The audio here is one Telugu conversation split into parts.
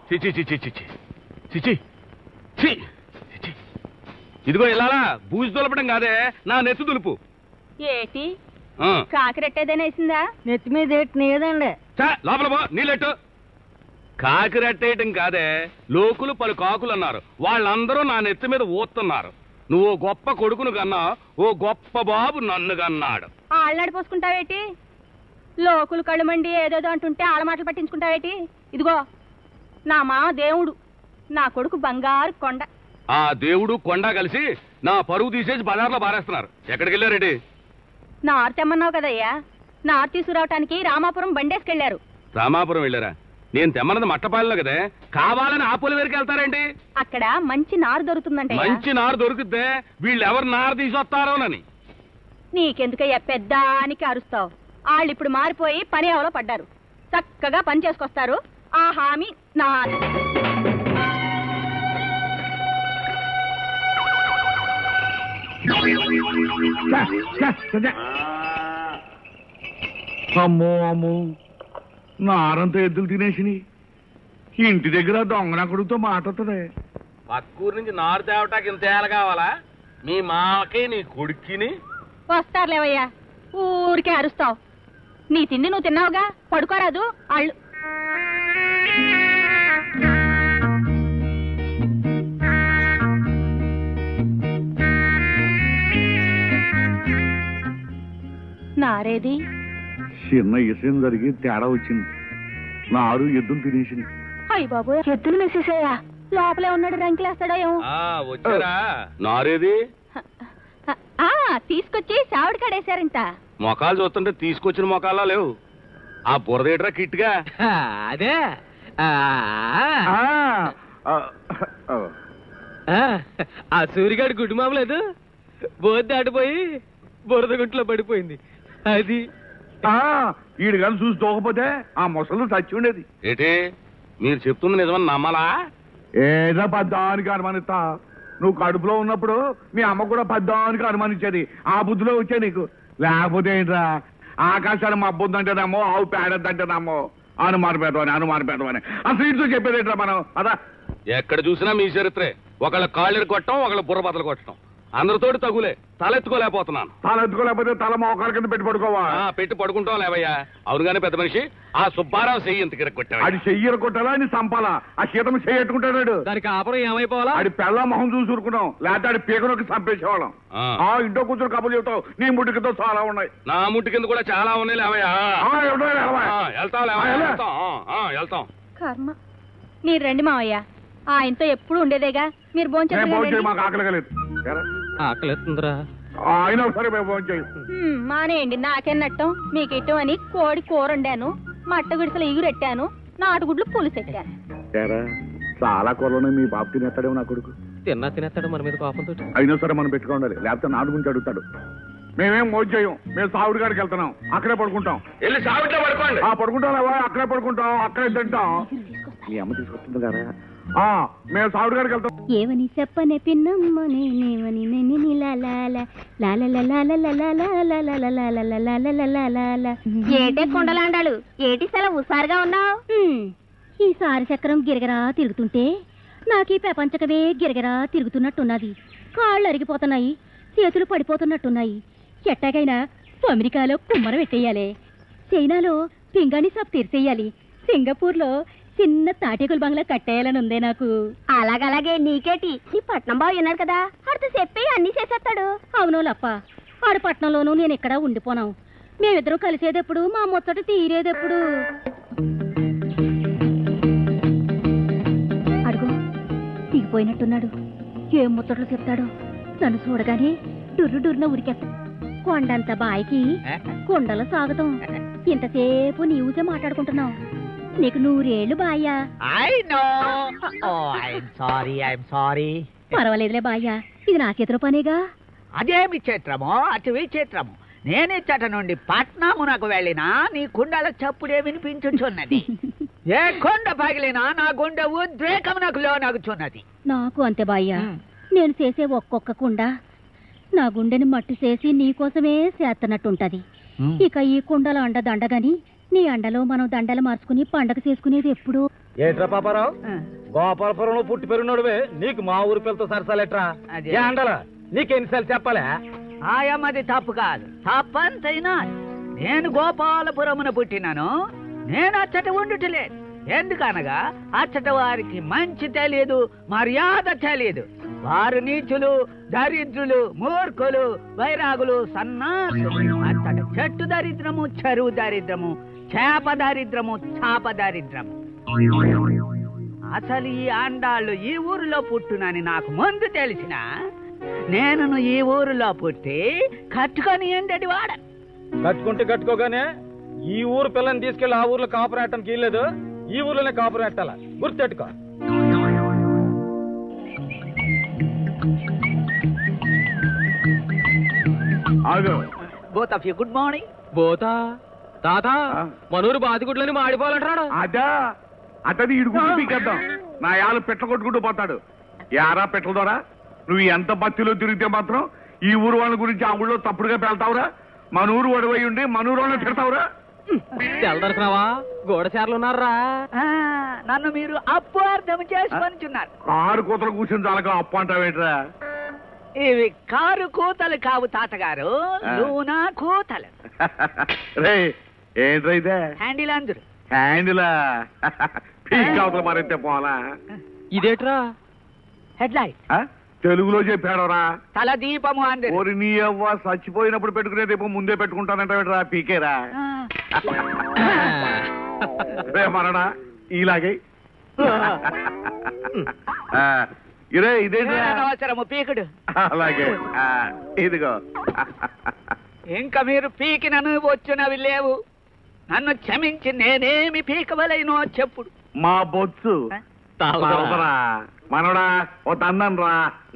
చిచి చిచి చిచి చిచి చి చిచి ఇదిగో ఇలాలా బూజు దులపడం కాదే నా నెత్తి దులుపు ఏటి ఆ. కాకిరెట్టేదైనా వేసిందా నెత్తి మీద నీదండి చా, లోపల పో నీళ్ళెట్టు కాకి రెట్టేయటం కాదే లోకులు పలు కాకులు అన్నారు వాళ్ళందరూ నా నెత్తి మీద ఊస్తున్నారు నువ్వు ఓ గొప్ప కొడుకును కన్నా ఓ గొప్ప బాబు నన్ను కన్నాడు ఆళ్ళనాడు పోసుకుంటావేటి లోకులు కళ్ళు మండి ఏదేదో అంటుంటే ఆళ్ళ మాటలు పట్టించుకుంటావేటి ఇదిగో నా మామ దేవుడు నా కొడుకు బంగారు కొండ ఆ దేవుడు కొండ కలిసి నా పరువు తీసేసి బజార్లో బారేస్తున్నారు ఎక్కడికి వెళ్ళారేటి నారు తెమ్మన్నావు కదయ్యా నారు తీసుకురావటానికి రామాపురం బండేసుకెళ్లారు రామాపురం వెళ్ళారా నేను తెమ్మన్నది మట్టపాలలో కదే కావాలని ఆపుల దగ్గరికి వెళ్తారేంటి అక్కడ మంచి నారు దొరుకుతుందంట మంచి నారు దొరికితే వీళ్ళు ఎవరు నారు తీసుకొస్తారోనని నీకెందుకయ్యా పెద్దానికి అరుస్తావు వాళ్ళు ఇప్పుడు మారిపోయి పని అవలో పడ్డారు చక్కగా పని చేసుకొస్తారు ఆ హామీ నా అమ్మో అమ్మో నారంతా ఎద్దులు తినేసినాయి ఇంటి దగ్గర దొంగనకుడితో మాట్లాడుతుంది పక్కూరు నుంచి నారు తేవటానికి ఇంత ఏళ్ళ కావాలా మీ మామకి నీ కొడుక్కిని వస్తారులేవయ్యా ఊరికే అరుస్తావు నీ తిండి నువ్వు తిన్నావుగా పడుకోరాదు అళ్ళు నారేది చిన్న ఇసం జరిగి తేడా వచ్చింది నారు ఎద్దులు తినేసింది అయ్య బాబు ఎద్దులు మెసేసాయా లోపలే ఉన్నాడు రంకిలేస్తాడో ఏమో వచ్చారా నారేది ఆ తీసుకొచ్చి సావిడి కాడేశారంట మొఖాలు చూస్తుంటే తీసుకొచ్చిన మొఖాలా లేవు ఆ బురదేట్రా కిట్గా అదే ఆ, ఆ, ఆ, ఆ. ఆ, ఆ సూరిగాడి గుడ్డు మామలేదు బోధ దాటిపోయి బురద గుంట్లో పడిపోయింది అది ఆ, ఈడు కానీ చూసి తోకపోతే ఆ ముసలు చచ్చి ఉండేది ఏటి మీరు చెప్తుంది నిజమని నమ్మలా ఏదో పద్దానికి అనుమానిస్తా నువ్వు కడుపులో ఉన్నప్పుడు మీ అమ్మ కూడా పద్దానికి అనుమానించేది ఆ బుద్ధిలో వచ్చే నీకు లేకపోతే ఏంట్రా ఆకాశాన్ని మబ్బుందంటేనేమో ఆవు పేడద్దంటేనేమో అనుమాన పెట్టమని అనుమాన పెట్టమని అసలు ఇంట్లో చెప్పేది ఏంట్రా మనం అదా ఎక్కడ చూసినా మీ చరిత్రే ఒకళ్ళ కాళ్ళని కొట్టడం ఒకళ్ళ బుర్ర బద్దలు కొట్టడం అందరితోటి తగులే తలెత్తుకోలేకపోతున్నాను తల ఎత్తుకోలేకపోతే తల మోకాల కింద పెట్టి పడుకోవా ఆ, పెట్టి పడుకుంటాం లేవయ్యా అవునుగానే పెద్ద మనిషి ఆ సుబ్బారావు చెయ్యి ఇంత కిరక్కొట్టాడు ఆడి చెయ్యరు కొట్టాలా అని చంపాలా ఆ శీతం చెయ్యట్టుకుంటాడు దానికి ఆపరం ఏమైపోవాలా ఆడి పెళ్ళ మొహం చూసి ఊరుకున్నాం లేకపోతే ఆడి పీకనొక్కి చంపేసేవాళ్ళం ఆ. ఆ ఇంట్లో కూర్చొని కబుర్లు చెబుతావు నీ ముడికితో చాలా ఉన్నాయి నా ముట్టి కింద కూడా చాలా ఉన్నాయి లేవయ్యా ఆ, ఎవడో లేవా? ఆ, వెళ్తాం లేవయ్యా, ఆ, ఎలా? వెళ్తాం ఆ, ఆ, వెళ్తాం కర్మ మీరు రండి మావయ్య ఆయనతో ఎప్పుడు ఉండేదేగా మీరు మేము భోజనం చేయి, భోంచేద్దరు మాకు ఆకలి కలేదు ఎరా? ఆకలిస్తుందిరా ఆ, అయినా ఒకసారి మేము భోజనం చేయి మానేయండి నాకేం నట్టం మీకు ఇట్టం అని కోడి కూర వండాను మట్ట గుడిసెలు ఎగురెట్టాను నాటుగుడ్లు పులుసెట్టాను ఎరా చాలా కూరలోనే మీ బాబు తినేస్తాడేమో నా కొడుకు తిన్నా తినేస్తాడు మన మీద కోపంతో అయినా సరే మనం పెట్టుకోండి లేకపోతే నాడు గురించి అడుగుతాడు మేమేం మోజు చేయం మేము సావుడి గారికి వెళ్తున్నాం అక్కడే పడుకుంటాం వెళ్ళి సావిట్లో పడుకోండి ఆ పడుకుంటాం లేవా అక్కడే పడుకుంటాం అక్కడే తింటాం మీ అమ్మ తీసుకొస్తుంది కదా ఆ, మేము సావుడి గారికి వెళ్తాం ఏమని చెప్పనే పిన్నమ్మ నేనేమని నెని ఏటే కొండలాండాలు ఏటి సెలవు హుషారుగా ఉన్నావు ఈసారి చక్రం గిరగరా తిరుగుతుంటే నాకు ఈ ప్రపంచకమే గిరగరా తిరుగుతున్నట్టున్నది కాళ్ళు అరిగిపోతున్నాయి చేతులు పడిపోతున్నట్టున్నాయి ఎట్టాగైనా అమెరికాలో కుమ్మర పెట్టేయాలి చైనాలో పింగాణి షాప్ తీర్చేయాలి సింగపూర్లో చిన్న తాటేకుల బంగ్లా కట్టేయాలని ఉందే నాకు అలాగలాగే నీకేటి నీ పట్నం బాబు విన్నాడు కదా ఆడితో చెప్పి అన్ని చేసేస్తాడు అవును లప్ప ఆడు పట్నంలోనూ నేను ఇక్కడ ఉండిపోనాం మేమిద్దరం కలిసేదెప్పుడు మా ముచ్చట తీరేదెప్పుడు అడుగు దిగిపోయినట్టున్నాడు ఏం ముచ్చట్లు చెప్తాడో నన్ను చూడగానే డుర్రు డుర్రున ఉరికేస్తా కొండంత బాయికి కొండలో సాగుతాం ఇంతసేపు నీవుసే మాట్లాడుకుంటున్నావు నీకు నూరేళ్ళు బాయ్యా I know oh I'm sorry I'm sorry పర్వాలేదులే బాయ్యా ఇది నా చేతిలో పనేగా అదేమి చిత్రమో అతి విచిత్రము నేను ఇచ్చట నుండి పట్నమునకు వెళ్ళినా నీ కుండల చప్పుడే వినిపించుచున్నది ఏ కొండ పగిలినా నా గుండె ఉద్రేకమునకు లోనగుచున్నది నాకు అంతే బాయ్యా నేను చేసే ఒక్కొక్క కుండ నా గుండెని మట్టి చేసి నీకోసమే చేస్తున్నట్టుంటది ఇక ఈ కుండల అండ దండగాని నీ అండలో మనం దండలు మార్చుకుని పండగ చేసుకునేది ఎప్పుడు ఏట్రా పాపారావు గోపాలపురంలో పుట్టి పెరిగినోడువే నీకు మా ఊరి పిల్లతో సరసాలెట్రా అదే. ఏ అండలా నీకెన్నిసార్లు చెప్పాలా ఆయమ్మది తప్పు కాదు తప్పంతైనా నేను గోపాలపురమున పుట్టినాను నేను అచ్చట ఉండుటలేదు ఎందుకనగా అచ్చట వారికి మంచి తెలియదు మర్యాద తెలియదు వారు నీచులు దరిద్రులు మూర్ఖులు వైరాగులు సన్నాసులు అచ్చట చెట్టు దరిద్రము చెరువు దరిద్రము చేప దరిద్రము చాప దరిద్రము అసలు ఈ ఆండాళ్ళు ఈ ఊరిలో పుట్టునని నాకు ముందు తెలిసిన నేను ఈ ఊరిలో పుట్టి కట్టుకొని ఏంటది వాడ కట్టుకుంటే కట్టుకోగానే ఈ ఊరు పిల్లని తీసుకెళ్లి ఆ ఊర్లో కాపురం పెట్టడానికి వీల్లేదు ఈ ఊర్లోనే కాపురం పెట్టాలా గుర్తెట్టుకో ఆగు both of you good morning పోతా తాత ఆ? మనూరు బాతిగుడ్లని మాడిపోవాలంటాడు అదా అతని ఇడుగుంటూ పీకేద్దాం నా యాలు పెట్ట కొట్టుకుంటూ పోతాడు యారా పెట్టల ద్వారా నువ్వు ఎంత బత్తిలో తిరిగితే మాత్రం ఈ ఊరు వాళ్ళ గురించి ఆ ఊళ్ళో తప్పుడుగా పెళ్తావురా మన ఊరు ఒడవై ఉండి మన ఊరు వాళ్ళని పెడతావురా తెల్లదనుకున్నావా గోడచారులు ఉన్నారా నన్ను మీరు అప్పు అర్థం చేసుకొనిచున్నారు కారు కూతలు కూర్చొని చాలక అప్పు అంటావేంట్రా ఇవి కారు కూతలు కావు తాతగారు ఆ. లూనా కూతలు రే ఏంట్రా ఇదే హ్యాండిల్ అందరు హ్యాండిలా పీక్ అవతల మరైతే పోలా ఇదేట్రా హెడ్ లైట్ ఆ? తెలుగులో చెప్పాడరా తల దీపము అందరు ఓరి నీ అవ్వ చచ్చిపోయినప్పుడు పెట్టుకునే దీపం ముందే పెట్టుకుంటానంటావేట్రా పీకేరా రే మనడా ఇలాగే ఆ, ఇరే ఇదేంట్రా అవసరము పీకుడు అలాగే ఆ, ఇదిగో ఇంకా మీరు పీకినను వచ్చినవి లేవు నన్ను క్షమించి నేనేమి పీకవలైనో చెప్పుడు మా బొచ్చు తలదరా. మనోడా ఓ తందన్ రా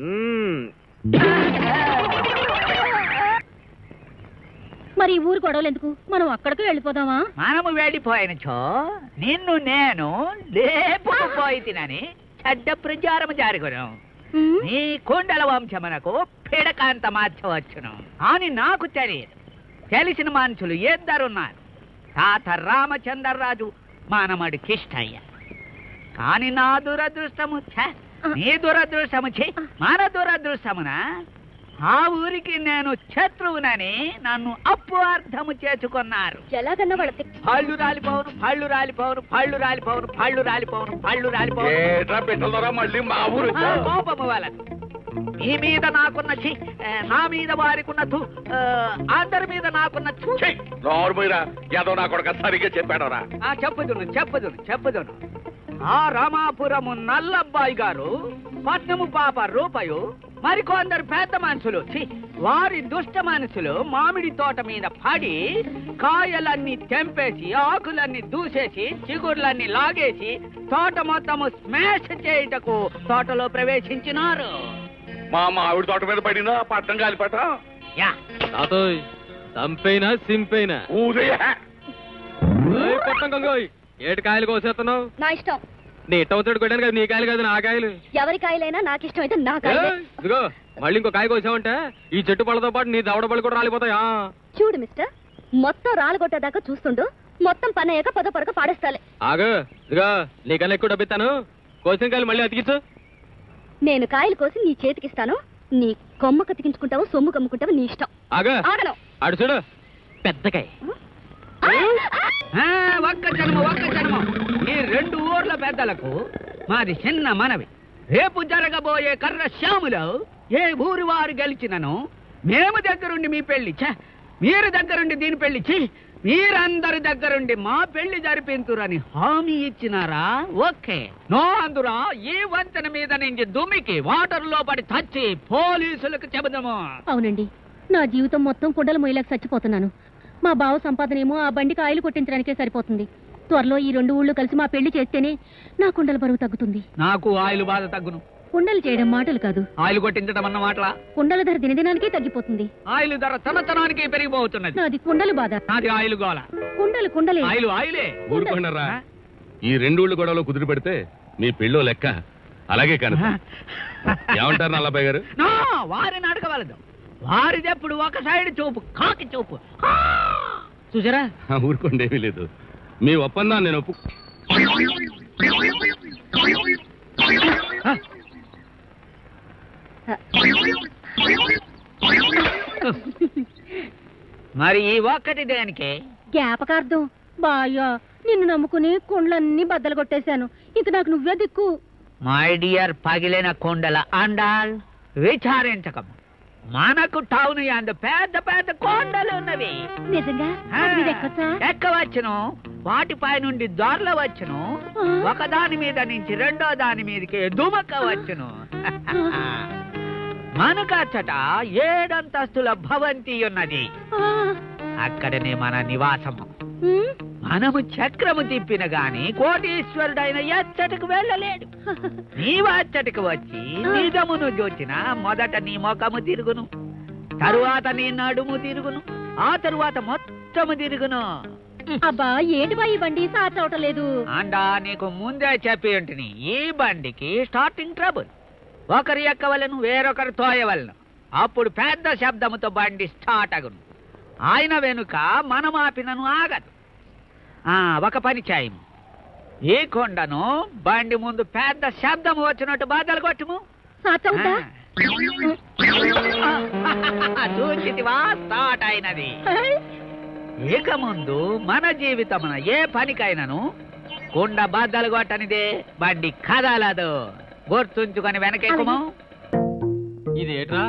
మరి ఈ ఊరు గొడవలు ఎందుకు మనం అక్కడికి వెళ్ళిపోదామా మనము వెళ్ళిపోయినచో నిన్ను నేను లేపుకుపోయి తినని చెడ్డ ప్రచారము జరుగును ఉమ్, నీ కుండల వంశమునకు పిడకాంత మార్చవచ్చును అని నాకు తెలియదు తెలిసిన మనుషులు ఇద్దరున్నారు తాత రామచంద్రరాజు మానమడు కిష్టయ్య కాని నా దురదృష్టము ఛ, నీ దురదృష్టము ఛీ, మన దురదృష్టమున ఆ ఊరికి నేను శత్రువునని నన్ను అప్పు అర్థము చేసుకున్నారు ఎలాగన్నా వాళ్ళ తి- పళ్ళు రాలిపోవును పళ్ళు రాలిపోవును పళ్ళు రాలిపోవును పళ్ళు రాలిపోవును పళ్ళు రాలిపోవును ఏట్రా పెట్టలరా మళ్ళీ మా ఊరు ఆ, కోపము వలన నీ మీద నాకున్న ఛీ, ఆ, నా మీద వారికున్న థు, ఆ, అందరి మీద నాకున్న థు. నోరుమోయిరా ఏదో నా కొడుక సరిగ్గా చెప్పాడరా ఆ, చెప్పుదును చెప్పుదును చెప్పుదును ఆ రామాపురము నల్లబ్బాయి గారు పట్నము పాప రూపాయు మరికొందరు పెద్ద మనుషులు ఛీ, వారి దుష్ట మనుషులు మామిడి తోట మీద పడి కాయలన్నీ తెంపేసి ఆకులన్నీ దూసేసి చిగుర్లన్నీ లాగేసి తోట మొత్తము స్మాష్ చేయుటకు తోటలో ప్రవేశించినారు మా మామిడి తోట మీద పడినా పట్టం కాలిపట యా తాతోయ్ చంపైనా సింపైనా ఊదయ్య ఓయ్ పొట్టం గంగోయ్ ఏటి కాయలు కోసేస్తున్నావు నా ఇష్టం నీ ఇట్ట వచ్చాడు కొట్టాను కదా నీ కాయలు కాదు నా కాయలు ఎవరి కాయలైనా నాకు ఇష్టం అయితే నా ఏయ్, ఇదిగో మళ్ళీ ఇంకో కాయ కోసావంటే ఈ చెట్టు పళ్ళతో పాటు నీ దవడ పళ్ళు కూడా రాలిపోతాయా చూడు మిస్టర్ మొత్తం రాలగొట్టేదాకా చూస్తుండు మొత్తం పని అయ్యాక పదో పడక పాడేస్తాలే ఆగు ఇదిగో నీకన్నా ఎక్కువ డబ్బిస్తాను కోసిన కాయలు మళ్ళీ అతికిచ్చు నేను కాయలు కోసి నీ చేతికిస్తాను నీ కొమ్మ కతికించుకుంటావు సొమ్ము కమ్ముకుంటావు నీ ఇష్టం ఆగు ఆగను అడు చూడు పెద్దకాయ ఆ, ఒక్క జన్మ ఒక్క జన్మ ఈ రెండు ఊర్ల పెద్దలకు మాది చిన్న మనవి రేపు జరగబోయే కర్ర శ్యాములో ఏ ఊరి వారు గెలిచినను మేము దగ్గరుండి మీ పెళ్లి ఛ, మీరు దగ్గరుండి దీని పెళ్లి ఛీ, మీరందరి దగ్గరుండి మా పెళ్లి జరిపింతురని హామీ ఇచ్చినారా ఓకే నో అందురా ఈ వంతెన మీద నుంచి దుమికి వాటర్ లో పడి తచ్చి పోలీసులకు చెబుదాము అవునండి నా జీవితం మొత్తం కుండల మొయ్యలకు చచ్చిపోతున్నాను మా బావ సంపాదన ఏమో ఆ బండికి ఆయిల్ కొట్టించడానికే సరిపోతుంది త్వరలో ఈ రెండు ఊళ్ళు కలిసి మా పెళ్లి చేస్తేనే నా కుండల బరువు తగ్గుతుంది నాకు ఆయిల్ బాధ తగ్గును కుండలు చేయడం మాటలు కాదు ఆయిల్ కొట్టించడం అన్న మాటలా కుండల ధర దినదినానికి తగ్గిపోతుంది ఆయిల్ ధర తనతనానికి పెరిగిపోతున్నది నాది కుండలు బాధ నాది ఆయిల్ గోల కుండలు కుండలే ఆయిల్ ఆయిలే ఊరుకోండరా ఈ రెండూళ్ళు గొడవలో కుదిరి పెడితే మీ పెళ్ళో లెక్క అలాగే కానీ ఏమంటారు నల్లబాయ్ గారు నో వారిని అడగవలదు వారిది ఎప్పుడు ఒక సైడ్ చూపు కాకి చూపు ఆ! చూసారా ఊరుకోండి ఏమీ లేదు మీ ఒప్పందాన్ని నేను ఒప్పు మరి ఈ ఒక్కటి దేనికి జ్ఞాపకార్థం బాయ్యా నిన్ను నమ్ముకుని కొండలన్నీ బద్దలు కొట్టేశాను ఇంక నాకు నువ్వే దిక్కు మై డియర్ పగిలిన కొండల అండాల్ విచారించకము మనకు టౌన్ అందు పెద్ద పెద్ద కొండలు ఉన్నవి నిజంగా ఆ, అది మీద ఎక్కొచ్చా ఎక్కవచ్చును వాటిపై నుండి దొరల వచ్చును ఆ. ఒక దాని మీద నుంచి రెండో దాని మీదకి దుమకవచ్చును మనకచ్చట ఏడంతస్తుల భవంతి ఉన్నది ఆ, అక్కడనే మన నివాసము ఉమ్, మనము చక్రము తిప్పిన గాని కోటీశ్వరుడైన ఎచ్చటకు వెళ్ళలేడు నీవు అచ్చటకు వచ్చి నిజమును జోచిన మొదట నీ ముఖము తిరుగును తరువాత నీ నడుము తిరుగును ఆ తరువాత మొత్తము తిరుగును అబ్బా ఏంటి బా ఈ బండి సాచవటం లేదు అండా నీకు ముందే చెప్పి ఉంటిని ఈ బండికి స్టార్టింగ్ ట్రబుల్ ఒకరు ఎక్కవలను వేరొకరు తోయవలను అప్పుడు పెద్ద శబ్దముతో బండి స్టార్ట్ అగును ఆయన వెనుక మనం ఆపినను ఆగదు ఆ ఒక పని చేయము ఈ కొండను బండి ముందు పెద్ద శబ్దము వచ్చినట్టు బాధలు కొట్టుము సాచవుతా చూచితివా స్టార్ట్ అయినది ఇక ముందు మన జీవితమున ఏ పనికైనను కుండ బద్దలు కొట్టనిదే బండి కదలదు గుర్తుంచుకొని వెనకెక్కుము ఇదేట్రా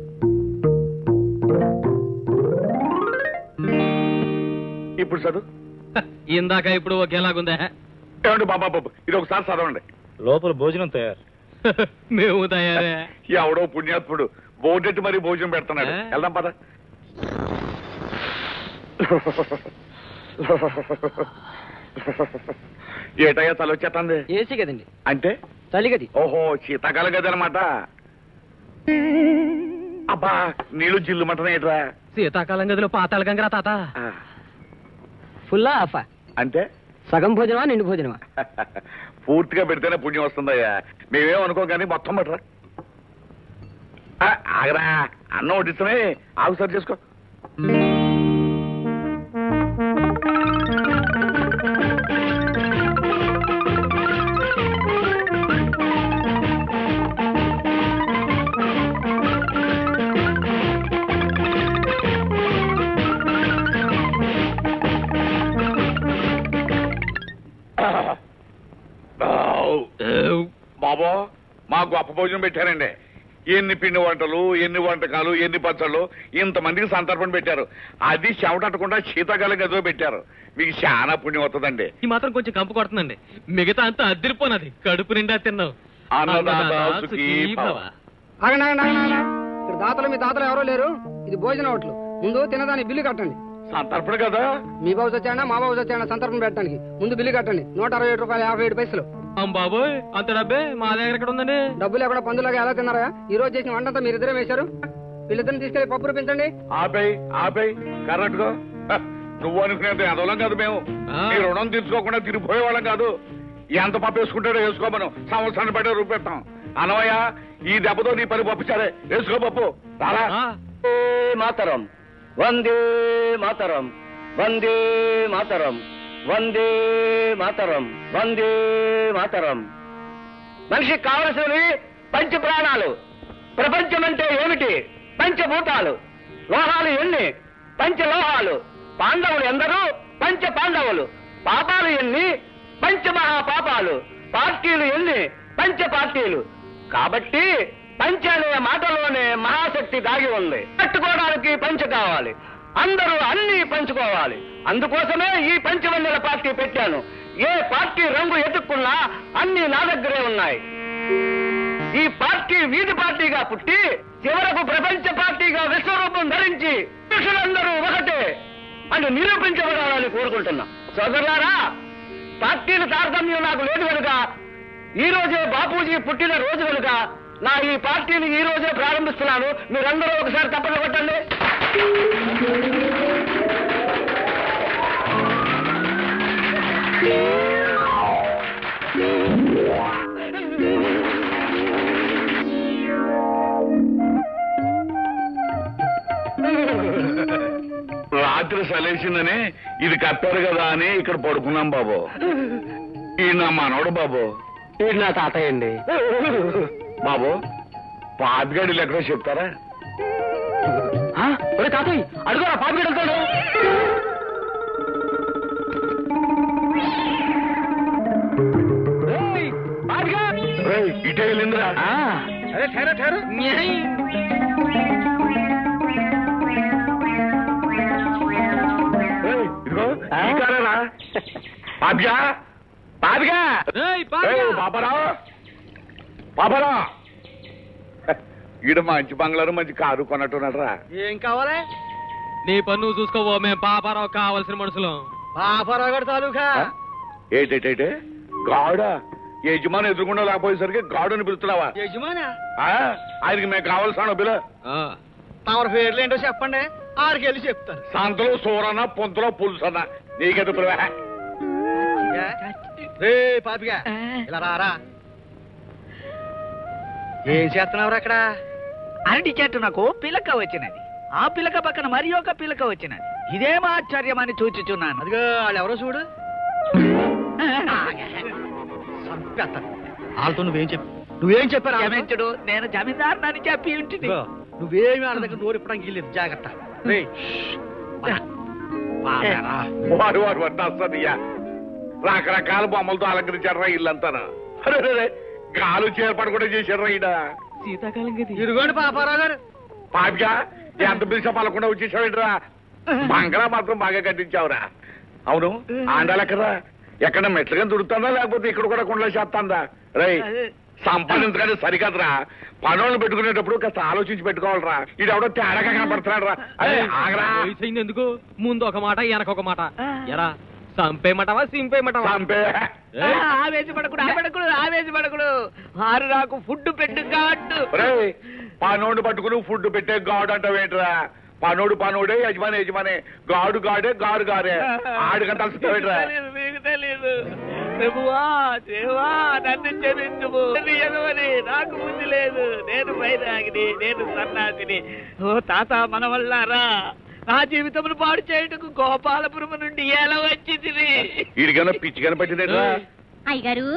ఇప్పుడు చదువు ఇందాక ఇప్పుడు ఒకేలాగుందే ఏమండి బాబా బాబు ఇది ఒకసారి చదవండి లోపల భోజనం తయారు మేము తయారే ఎవడో పుణ్యాత్ముడు బోర్డెట్టి మరి భోజనం పెడుతున్నాడు ఏ? వెళ్దాం పద ఏటయ్యా తల వచ్చేస్తుంది ఏసీ కదండి అంటే చలిగది ఓహో శీతాకాలం కదనమాట అబ్బా నీళ్ళు జిల్లు మటన్ ఏట్రా శీతాకాలం గదిలో పాతాళ గంగరా తాత ఆ, ఫుల్లా ఆఫా అంటే సగం భోజనమా నిండు భోజనమా పూర్తిగా పెడితేనే పుణ్యం వస్తుందయ్యా మేమేం అనుకో కానీ మొత్తం పట్టరా ఆ, ఆగరా అన్నం వడ్డిస్తామే ఆగు సరి చేసుకో బాబో మా గొప్ప భోజనం పెట్టారండి ఎన్ని పిండి వంటలు ఎన్ని వంటకాలు ఎన్ని పచ్చళ్ళు ఇంతమందికి సంతర్పణ పెట్టారు అది చెమటట్టకుండా శీతాకాలం గదిలో పెట్టారు మీకు చాలా పుణ్యం వస్తుందండి ఈ మాత్రం కొంచెం కంపు కొడుతుందండి మిగతా అంతా అద్దరిపోనది కడుపు నిండా తిన్నావు అన్నదాత అన్నదాత సుఖీ సుఖీ భవ. భవ. ఆగండి ఆగండి ఆగండి ఆగండి. ఇక్కడ దాతలు మీ తాతలు ఎవరో లేరు ఇది భోజన హోటల్ ముందు తినదాని బిల్లు కట్టండి సంతర్పణ కదా మీ బాబు వచ్చాడా మా బాబు వచ్చాడా సంతర్పణ పెట్టడానికి ముందు బిల్లు కట్టండి నూట అరవై ఏడు రూపాయలు యాభై ఏడు పైసలు అమ్ బాబోయ్ అంత డబ్బే మా దగ్గర ఎక్కడ ఉందండి డబ్బులు ఎక్కడ పందులాగా ఎలా తిన్నారా ఈ రోజు చేసిన వంటంతా మీరిద్దరే వేశారు వీళ్ళిద్దరిని తీసుకెళ్లి పప్పు రూపించండి ఆపేయ్ ఆపేయ్ కరెక్ట్గా నువ్వు అనుకునేది అదోలం కాదు మేము ఆ. నీ రుణం తీర్చుకోకుండా తిరిగిపోయే వాళ్ళం కాదు ఎంత పప్పు వేసుకుంటాడో వేసుకోమను సంవత్సరాన్ని బట్టే రూపెడతాం అనవయ్య ఈ దెబ్బతో నీ పని పప్పుచారే వేసుకో పప్పు రాలా ఆ, మాతరం వందే మాతరం వందే మాతరం వందే మాతరం వందే మాతరం మనిషికి కావలసినవి పంచ ప్రాణాలు ప్రపంచం అంటే ఏమిటి పంచభూతాలు లోహాలు ఎన్ని పంచలోహాలు పాండవులు ఎందరూ పంచ పాండవులు పాపాలు ఎన్ని పంచ మహాపాపాలు పార్టీలు ఎన్ని పంచ పార్టీలు కాబట్టి పంచ అనే మాటలోనే మహాశక్తి దాగి ఉంది పట్టుకోవడానికి పంచ కావాలి అందరూ అన్ని పంచుకోవాలి అందుకోసమే ఈ పంచవన్నెల పార్టీ పెట్టాను ఏ పార్టీ రంగు ఎత్తుక్కున్నా అన్ని నా దగ్గరే ఉన్నాయి ఈ పార్టీ వీధి పార్టీగా పుట్టి చివరకు ప్రపంచ పార్టీగా విశ్వరూపం ధరించి పురుషులందరూ ఒకటే అని నిరూపించబడాలని కోరుకుంటున్నా సోదరులారా పార్టీల తారతమ్యం నాకు లేదు కనుక ఈ రోజే బాపూజీ పుట్టిన రోజు కనుక నా ఈ పార్టీని ఈ రోజే ప్రారంభిస్తున్నాను మీరందరూ ఒకసారి తప్పక కొట్టండి రాత్రి మీద సలేసిందని ఇది కప్పారు కదా అని ఇక్కడ పడుకున్నాం బాబు ఈ నా మనవడు బాబు వీడు నా తాతయ్య అండి బాబు పాపిగడిలు ఎక్కడో చెప్తారా ఒరే తాతయ్య అడుగురా పాపి వెళ్తాడు రేయ్, ఇటే వెళ్ళిందిరా అరే ఠేరు ఠేరు రేయ్, ఇదిగో ఈ కారేరా పాపిగా పాపిగా ఏయ్, ఏయ్, పాపిగా! బాబారావు బాబారావు ఈడ మంచి బంగ్లారు మంచి కారు కొన్నట్టున్నాడు రా ఏం కావాలి నీ పన్ను చూసుకోవో మేము పాపారావు కావాల్సిన మనుషులు పాపారావు గారి తాలూకా ఏటేటేటే గాడ యజమాని ఎదురుకుండా లేకపోయేసరికి గాడుని పిలుస్తున్నావా యజమానా ఆ, ఆయనకి మేము కావాల్సిన బిలు తమరి పేర్లు ఏంటో చెప్పండి ఆడికి వెళ్ళి చెప్తాను సంతలో సూరన్న పొంతలో పులుసన్న నీకెందుకు పిలువా రే పాపిగా ఇలా రారా ఏం చేస్తున్నావు అక్కడ అరటి చెట్టు నాకు పిలక వచ్చినది ఆ పిలక పక్కన మరి ఒక పిలక వచ్చినది ఇదేం ఆశ్చర్యం అని చూచుచున్నాను అదిగో వాళ్ళు ఎవరో చూడు చంపేస్తాను వాళ్ళతో నువ్వేం చెప్పు నువ్వేం చెప్పారు క్షమించుడు నేను జమీందారునని చెప్పి ఉంటుంది నువ్వేమి వాళ్ళ దగ్గర నోరు ఇప్పడానికి లేదు జాగ్రత్త రేయ్, పద. పాపరా. వాడు వాడు వస్తాయ్యా రకరకాల బొమ్మలతో అలంకరించాడు రా ఇల్లంతా గాలు చేర్పాటు కూడా చేశాడు రా ఈడ శీతాకాలం గది ఇదిగోండి పాపారావు గారు పాపిగా ఎంత పిలిచా పలకుండా వచ్చేసావేంట్రా బంగళా మాత్రం బాగా కట్టించావురా అవును ఆండాలెక్కరా ఎక్కడ మెట్లుగా దుడుతుందా లేకపోతే ఇక్కడ కూడా కుండలో చేస్తాందా రై సంపాదించగానే సరికాదురా పనులను పెట్టుకునేటప్పుడు కాస్త ఆలోచించి పెట్టుకోవాలరా ఇది ఎవడో తేడాగా కనపడుతున్నాడు రా అదే ఆగరా వయసు అయింది ఎందుకు ముందు ఒక మాట వెనక ఒక మాట ఎరా సంపేయమంటావా సింపేయమంటావా చంపే ఆవేశపడకుడు ఆవేశపడకుడు ఆవేశపడకుడు ఆరు నాకు ఫుడ్ పెట్టు కాటు రేయ్ పనోడు పట్టుకుని ఫుడ్ పెట్టే గాడు అంటావేంట్రా పనోడు పనోడే యజమాని యజమాని గాడు గాడే గారు గారే ఆడికంటే అలసిపోయేట్రా తెలియదు, మీకు తెలియదు ప్రభువా దేవా నన్ను క్షమించుము ఎదవని నాకు బుద్ధి లేదు నేను వైరాగిని నేను సన్నాసిని ఓ తాత మన వల్లారా నా జీవితమును పాడు చేయుటకు గోపాలపురం నుండి ఎలా వచ్చింది వీడికైనా పిచ్చి కనపట్టిందేట్రా అయ్యగారు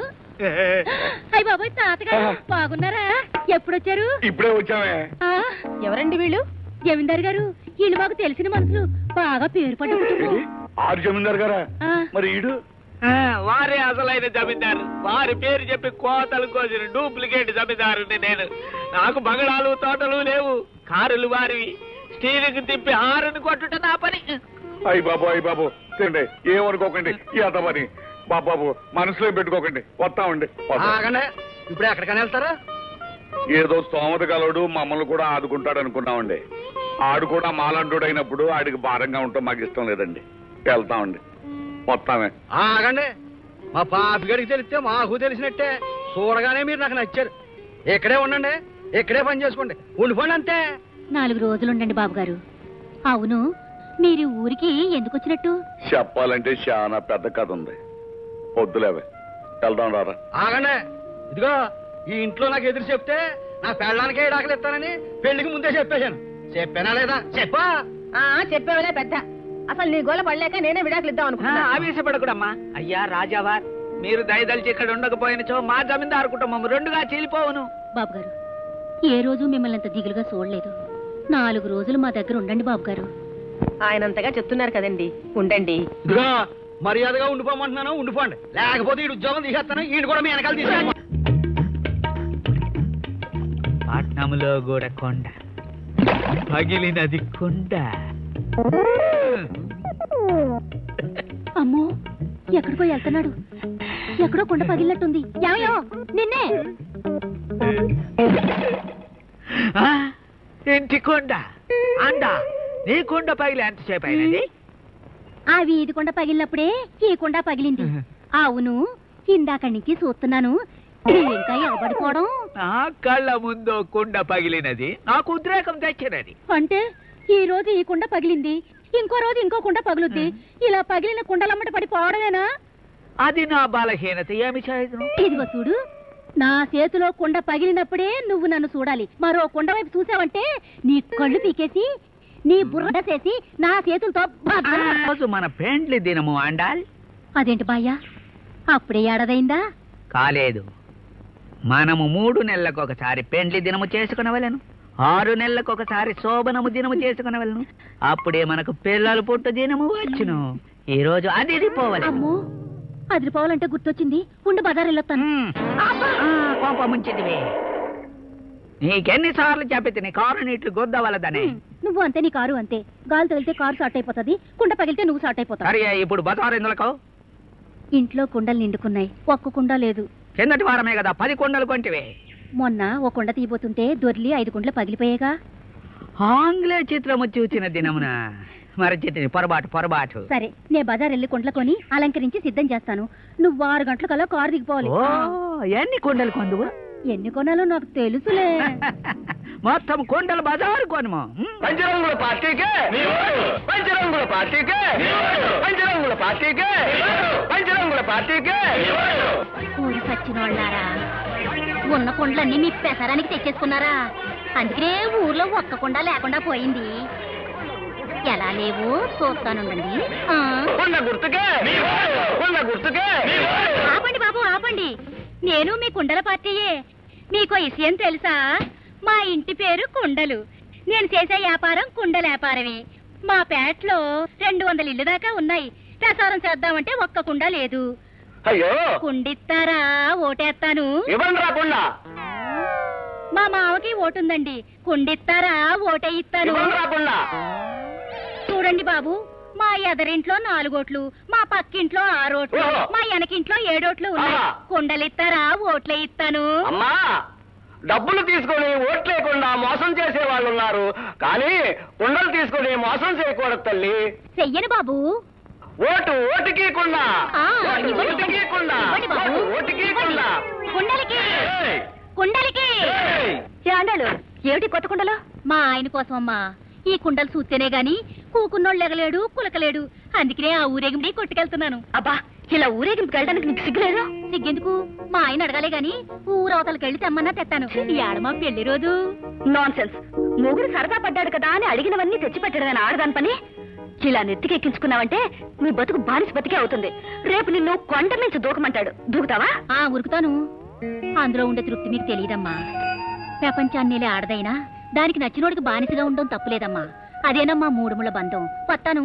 అయ్య బాబోయ్ తాతగారు బాగున్నారా ఎప్పుడొచ్చారు ఇప్పుడే వచ్చామే ఆ, ఎవరండి వీళ్ళు జమీందార్ గారు వీళ్ళు మాకు తెలిసిన మనుషులు బాగా పేరు పడ్డ కుటుంబం. ఆరు జమీందారు గారా ఆ, మరి ఈడు వారే అసలైన జమీందారు వారి పేరు చెప్పి కోతలు కోసిన డూప్లికేట్ జమీందారుని నేను నాకు బంగళాలు తోటలు లేవు కారులు వారివి స్టీరింగ్ తిప్పి హారని కొట్టుట నా పని అయ్యి బాబు అయ్యి బాబు తిండి ఏమనుకోకండి ఈ అతమని బాబాబు మనసులో పెట్టుకోకండి వస్తామండి వస్తాం. ఆగండి ఇప్పుడు ఎక్కడికైనా వెళ్తారా ఏదో స్తోమత కలడు మమ్మల్ని కూడా ఆదుకుంటాడు అనుకున్నామండి ఆడు కూడా మాలంటుడు అయినప్పుడు ఆడికి భారంగా ఉంటాం మాకు ఇష్టం లేదండి వెళ్తామండి వస్తామే ఆగండి మా పాపి గడికి తెలిస్తే మాకు తెలిసినట్టే చూడగానే మీరు నాకు నచ్చారు ఇక్కడే ఉండండి ఇక్కడే పని చేసుకోండి ఉండిపోండి అంతే నాలుగు రోజులుండండి బాబు గారు అవును మీరు ఈ ఊరికి ఎందుకు వచ్చినట్టు చెప్పాలంటే చాలా పెద్ద కథ ఉంది వద్దులేవే వెళ్దాం రారా ఆగండి ఇదిగో ఈ ఇంట్లో నాకు ఎదురు చెప్తే నా పెళ్ళానికే డాకలు ఇస్తానని పెళ్లికి ముందే చెప్పేశాను చెప్పానా లేదా చెప్పా చెప్పేవలే పెద్ద అసలు నీ గోల పడలేక నేనే విడాకులు ఇద్దాం ఆ, అనుకున్నా ఆవేశపడకుడమ్మా అయ్యా రాజావార్ మీరు దయదలిచి ఇక్కడ ఉండకపోయినచో మా జమీందారు కుటుంబం రెండుగా చీలిపోవును బాబు గారు ఏ రోజు మిమ్మల్ని అంత దిగులుగా చూడలేదు నాలుగు రోజులు మా దగ్గర ఉండండి బాబు గారు ఆయనంతగా చెప్తున్నారు కదండి ఉండండి ఇదిగో మర్యాదగా ఉండిపోమంటున్నాను ఉండిపోండి లేకపోతే ఈ ఉద్యోగం తీసేస్తాను ఈయన కూడా మీ వెనకాల తీసేస్తాను పట్నంలో కూడా కొండ పగిలినది కొండ అమ్మో ఎక్కడికో వెళ్తున్నాడు ఎక్కడో కొండ పగిలినట్టుంది ఏమయ్యో నిన్నే ఆ, ఇంటి కొండ అండ నీ కొండ పగిలి ఎంతసేపు అయినది ఆ వీధి కొండ పగిలినప్పుడే ఈ కొండ పగిలింది అవును ఇందాక నుంచి చూస్తున్నాను ఇంకా ఎగబడిపోవడం నా కళ్ళ ముందు కుండ పగిలినది నాకు ఉద్రేకం తెచ్చినది అంటే ఈ రోజు ఈ కుండ పగిలింది ఇంకో రోజు ఇంకో కుండ పగులుద్ది ఇలా పగిలిన కుండలమ్మట పడిపోవడమేనా అది నా బలహీనత ఏమి చేయదు ఇదిగో చూడు నా చేతిలో కుండ పగిలినప్పుడే నువ్వు నన్ను చూడాలి మరో కుండ వైపు చూసావంటే నీ కళ్ళు పీకేసి నీ బుర్ర చేసి నా చేతులతో భద్రం. రోజు మన పెండ్లి దినము అండాల్ అదేంటి బాయ్యా అప్పుడే ఏడాదైందా కాలేదు మనము మూడు నెలలకు ఒకసారి పెండ్లి దినము చేసుకునవలను ఆరు నెలలకు ఒకసారి శోభనము దినము చేసుకునవలను అప్పుడే మనకు పిల్లలు పుట్టు దినము వచ్చును ఈ రోజు అది పోవాలి అమ్మో అదిరిపోవాలంటే గుర్తొచ్చింది ఉండి బజార్ వెళ్ళొస్తాను కోప ముంచిదివే నీకెన్నిసార్లు చెప్పితే నీ కారు నీట్లు గొద్దవలదని నువ్వు అంతే నీ కారు అంతే గాలి తగిలితే కారు షార్ట్ అయిపోతుంది కుండ పగిలితే నువ్వు షార్ట్ అయిపోతావు సరే ఇప్పుడు బతారు ఎందులకు ఇంట్లో కుండలు నిండుకున్నాయి ఒక్క కుండ లేదు కిందటి వారమే కదా పది కొండలు కొంటివే మొన్న ఓ కుండ తీయబోతుంటే దొర్లి ఐదు కుండలు పగిలిపోయేగా ఆంగ్లేయ చిత్రము చూచిన దినమున మరచితిని పొరబాటు పొరబాటు సరే నే బజార్ వెళ్ళి కుండలు కొని అలంకరించి సిద్ధం చేస్తాను నువ్వు ఆరు గంటలకల్లా కారు దిగిపోవాలి ఓ ఎన్ని కొండలు కొందువు ఎన్ని కొనాలో నాకు తెలుసులే మొత్తం కొండలు బజారు కొనుము ఉమ్. పంచరంగుల పార్టీకే పంచరంగుల పార్టీకే పంచరంగుల పార్టీకే పంచరంగుల పార్టీకే ఊరి సచ్చినోళ్ళారా ఉన్న కుండలన్నీ మీ పెసరానికి తెచ్చేసుకున్నారా అందుకనే ఊర్లో ఒక్క కుండ లేకుండా పోయింది ఎలా లేవు చూస్తానుండండి ఆ. కొండ గుర్తుకే కొండ గుర్తుకే ఆపండి బాబు ఆపండి నేను మీ కుండల పార్టీయే మీకు విషయం తెలుసా మా ఇంటి పేరు కుండలు నేను చేసే వ్యాపారం కుండల వ్యాపారమే మా పేటలో రెండు వందల ఇల్లు దాకా ఉన్నాయి ప్రసారం చేద్దామంటే ఒక్క కుండ లేదు అయ్యో కుండిస్తారా ఓటేస్తాను ఇవ్వండి రా కొండ మా మావకి ఓటుందండి కుండిస్తారా ఓటేయిస్తాను ఇవ్వండి రా కొండ చూడండి బాబు మా ఎదరింట్లో నాలుగోట్లు మా పక్కింట్లో ఆరోట్లు ఓహో. మా వెనకింట్లో ఏడోట్లు ఉన్నాయి ఆహా. కుండలిస్తారా ఓట్లే ఇస్తాను అమ్మా డబ్బులు తీసుకొని ఓట్లేకుండా మోసం చేసే వాళ్ళు ఉన్నారు కానీ కుండలు తీసుకొని మోసం చేయకూడదు తల్లి చెయ్యను బాబు ఓటు ఓటుకి కుండ ఆ, ఓటు ఇవ్వండి. ఓటుకి కుండ ఇవ్వండి బాబు. ఓటు ఓటుకి కుండ కుండలకి ఏయ్! కుండలకి ఏయ్! ఏమండాలు ఏమిటి కొత్త కుండలు మా ఆయన కోసం అమ్మా ఈ కుండలు చూస్తేనే గాని కూకున్నోళ్ళు ఎగలేడు కులకలేడు అందుకనే ఆ ఊరేగింపుని కొట్టుకెళ్తున్నాను అబ్బా ఇలా ఊరేగింపుకి వెళ్ళడానికి నీకు సిగ్గులేదు సిగ్గెందుకు మా ఆయన అడగాలే గాని ఊరవతలకి వెళ్ళి తెమ్మన్నా తెత్తాను ఏడ మా పెళ్లి రోజు నాన్ సెన్స్ మొగుడు సరదా పడ్డాడు కదా అని అడిగినవన్నీ తెచ్చిపెట్టడమేనా ఆడదాని పని ఇలా నెత్తికెక్కించుకున్నావంటే నీ బతుకు బానిస బతికే అవుతుంది రేపు నిన్ను కొండ నుంచి దూకమంటాడు దూకుతావా ఆ ఉరుకుతాను అందులో ఉండే తృప్తి మీకు తెలియదమ్మా ప్రపంచాన్నేలే ఆడదైనా దానికి నచ్చినోడికి బానిసగా ఉండడం తప్పులేదమ్మా అదేనమ్మా మూడుముల బంధం వస్తాను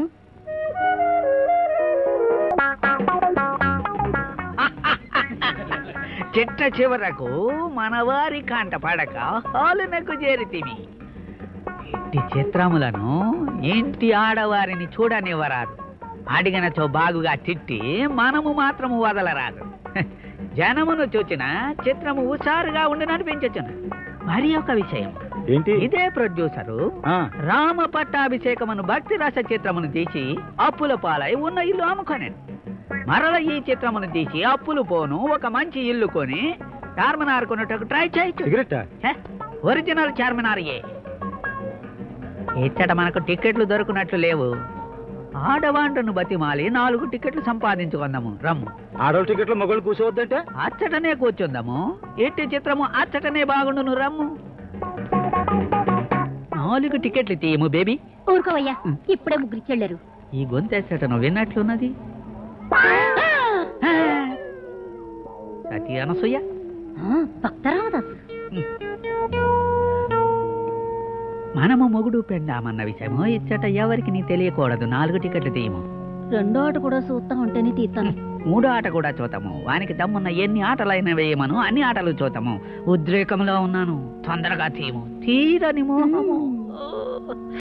చిట్ట చివరకు మనవారి కంట పడక హాలునకు చేరితివి ఇంటి చిత్రములను ఇంటి ఆడవారిని చూడనివ్వరాదు అడిగినచో బాగుగా తిట్టి మనము మాత్రము వదలరాదు జనమును చూచిన చిత్రము హుషారుగా ఉండననిపించచ్చును మరి ఒక విషయం ఏంటి ఇదే ప్రొడ్యూసరు రామ పట్టాభిషేకమును భక్తి రస చిత్రమును తీసి అప్పుల పాలై ఉన్న ఇల్లు అమ్ముకొనేను మరల ఈ చిత్రమును తీసి అప్పులు పోను ఒక మంచి ఇల్లు కొని చార్మినార్ కొనుటకు ట్రై చేయొచ్చు సిగరెట్ హే, ఒరిజినల్ చార్మినార్ ఏ ఇచ్చట మనకు టికెట్లు దొరుకునట్లు లేవు ఆడవాంటను బతిమాలి నాలుగు టికెట్లు సంపాదించుకుందాము రమ్ము ఆడవాళ్ళ టికెట్లో మగవాళ్ళు కూర్చోవద్దంటే అచ్చటనే కూర్చుందాము ఎట్టి చిత్రము అచ్చటనే బాగుండును రమ్ము నాలుగు టికెట్లు తీయము బేబీ ఊరుకోవయ్యా ఇప్పుడే ముగ్గురిచ్చెళ్ళారు ఈ గొంతెచ్చటను విన్నట్లున్నది సతీ అనసూయ భక్తరామదాస్ మనము మొగుడు పెండామన్న విషయము ఇచ్చట ఎవరికి నీ తెలియకూడదు నాలుగు టికెట్లు తీయము రెండో ఆట కూడా చూస్తా ఉంటేనే తీస్తాను మూడో ఆట కూడా చూద్దాము వానికి దమ్మున్న ఎన్ని ఆటలైనా వేయమను అన్ని ఆటలు చూద్దాము ఉద్రేకంలో ఉన్నాను తొందరగా తీయము తీరని మోహము